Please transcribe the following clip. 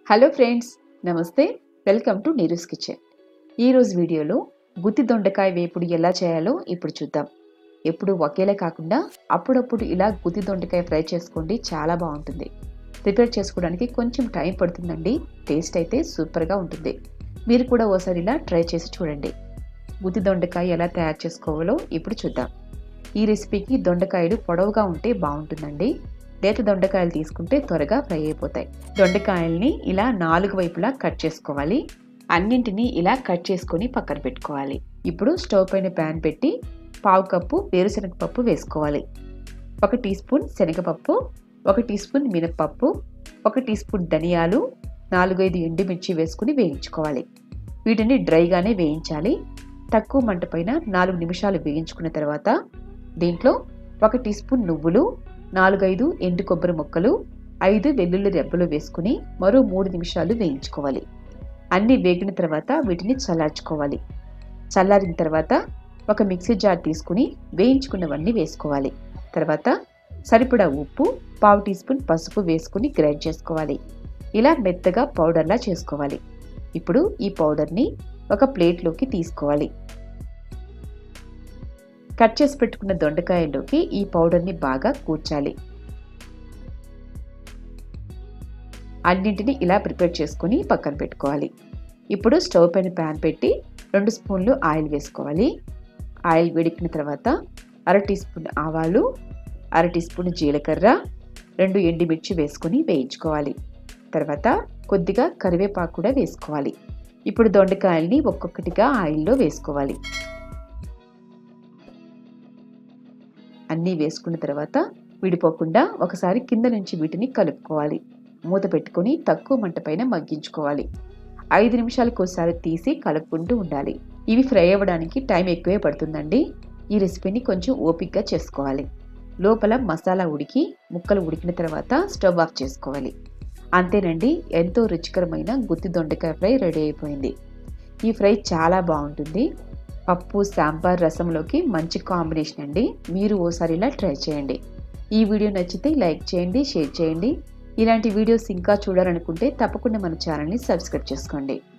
hello friends నమస్తే welcome to Neeru's kitchen ఈరోజు వీడియోలో గుత్తి దొండకాయ వేపుడు ఎలా చేయాలో ఇప్పుడు చూద్దాం ఎప్పుడు ఒకేలా కాకుండా అప్పుడప్పుడు ఇలా గుత్తి దొండకాయ ఫ్రై చేసుకోండి చాలా బాగుంటుంది ప్రిపేర్ చేసుకోవడానికి కొంచెం టైం పడుతుందండి టేస్ట్ అయితే సూపర్గా ఉంటుంది మీరు కూడా ఓసారి ఇలా ట్రై చేసి చూడండి గుత్తి దొండకాయ ఎలా తయారు చేసుకోవాలో ఇప్పుడు చూద్దాం ఈ రెసిపీకి దొండకాయలు పొడవుగా ఉంటే బాగుంటుందండి లేత దొండకాయలు తీసుకుంటే త్వరగా ఫ్రై అయిపోతాయి దొండకాయల్ని ఇలా నాలుగు వైపులా కట్ చేసుకోవాలి అన్నింటినీ ఇలా కట్ చేసుకొని పక్కన పెట్టుకోవాలి ఇప్పుడు స్టవ్ పైన ప్యాన్ పెట్టి పావు కప్పు వేరుశనగపప్పు వేసుకోవాలి ఒక టీ స్పూన్ శనగపప్పు ఒక టీ స్పూన్ మినప్పప్పు ఒక టీ స్పూన్ ధనియాలు నాలుగైదు ఎండుమిర్చి వేసుకుని వేయించుకోవాలి వీటిని డ్రైగానే వేయించాలి తక్కువ మంట పైన నాలుగు నిమిషాలు వేయించుకున్న తర్వాత దీంట్లో ఒక టీ స్పూన్ నువ్వులు నాలుగైదు ఎండు కొబ్బరి ముక్కలు ఐదు వెల్లుల్లి రెబ్బలు వేసుకుని మరో మూడు నిమిషాలు వేయించుకోవాలి అన్నీ వేగిన తర్వాత వీటిని చల్లార్చుకోవాలి చల్లారిన తర్వాత ఒక మిక్సీ జార్ తీసుకుని వేయించుకున్నవన్నీ వేసుకోవాలి తర్వాత సరిపడా ఉప్పు పావు టీ స్పూన్ పసుపు వేసుకుని గ్రైండ్ చేసుకోవాలి ఇలా మెత్తగా పౌడర్లా చేసుకోవాలి ఇప్పుడు ఈ పౌడర్ని ఒక ప్లేట్లోకి తీసుకోవాలి కట్ చేసి పెట్టుకున్న దొండకాయల్లోకి ఈ పౌడర్ని బాగా కూర్చాలి అన్నింటినీ ఇలా ప్రిపేర్ చేసుకుని పక్కన పెట్టుకోవాలి ఇప్పుడు స్టవ్ పైన ప్యాన్ పెట్టి రెండు స్పూన్లు ఆయిల్ వేసుకోవాలి ఆయిల్ వేడికిన తర్వాత అర టీ స్పూన్ ఆవాలు అర టీ స్పూన్ జీలకర్ర రెండు ఎండుమిర్చి వేసుకొని వేయించుకోవాలి తర్వాత కొద్దిగా కరివేపాకు కూడా వేసుకోవాలి ఇప్పుడు దొండకాయల్ని ఒక్కొక్కటిగా ఆయిల్లో వేసుకోవాలి అన్నీ వేసుకున్న తర్వాత విడిపోకుండా ఒకసారి కింద నుంచి వీటిని కలుపుకోవాలి మూత పెట్టుకొని తక్కువ మంట పైన మగ్గించుకోవాలి ఐదు నిమిషాలకు ఒకసారి తీసి కలుపుకుంటూ ఉండాలి ఇవి ఫ్రై అవ్వడానికి టైం ఎక్కువే పడుతుందండి ఈ రెసిపీని కొంచెం ఓపిక్గా చేసుకోవాలి లోపల మసాలా ఉడికి ముక్కలు ఉడికిన తర్వాత స్టవ్ ఆఫ్ చేసుకోవాలి అంతేనండి ఎంతో రుచికరమైన గుత్తి దొండకాయ ఫ్రై రెడీ అయిపోయింది ఈ ఫ్రై చాలా బాగుంటుంది పప్పు సాంబార్ రసంలోకి మంచి కాంబినేషన్ అండి మీరు ఓసారి ఇలా ట్రై చేయండి ఈ వీడియో నచ్చితే లైక్ చేయండి షేర్ చేయండి ఇలాంటి వీడియోస్ ఇంకా చూడాలనుకుంటే తప్పకుండా మన ఛానల్ని సబ్స్క్రైబ్ చేసుకోండి